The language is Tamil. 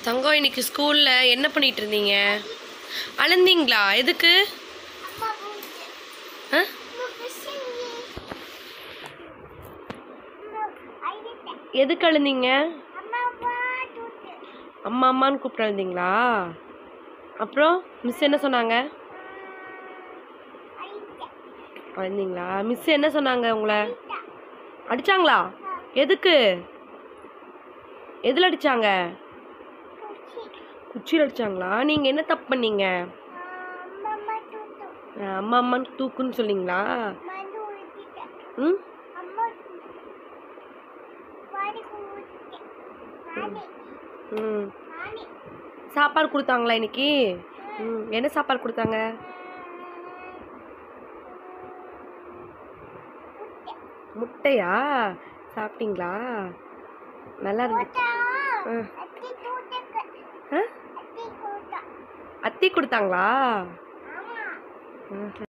தங்கம் இன்னைக்கு ஸ்கூலில் என்ன பண்ணிட்டு இருந்தீங்க அழுந்தீங்களா எதுக்கு ஆ எதுக்கு அழுந்தீங்க அம்மா அம்மான்னு கூப்பிட்டு அழுந்தீங்களா அப்புறம் மிஸ் என்ன சொன்னாங்க அழுந்தீங்களா மிஸ் என்ன சொன்னாங்க உங்களை அடிச்சாங்களா எதுக்கு எதில் அடிச்சாங்க குச்சியில் அடிச்சாங்களா நீங்கள் என்ன தப்பு பண்ணீங்க அஹ் அம்மா அம்மான்னு தூக்குன்னு சொன்னீங்களா ம் ம் சாப்பாடு கொடுத்தாங்களா இன்னைக்கு ம் என்ன சாப்பாடு கொடுத்தாங்க முட்டையா சாப்பிட்டீங்களா நல்லா இருந்துச்சு ஆ. ஆ? அத்தி கொடுத்தாங்களா ம்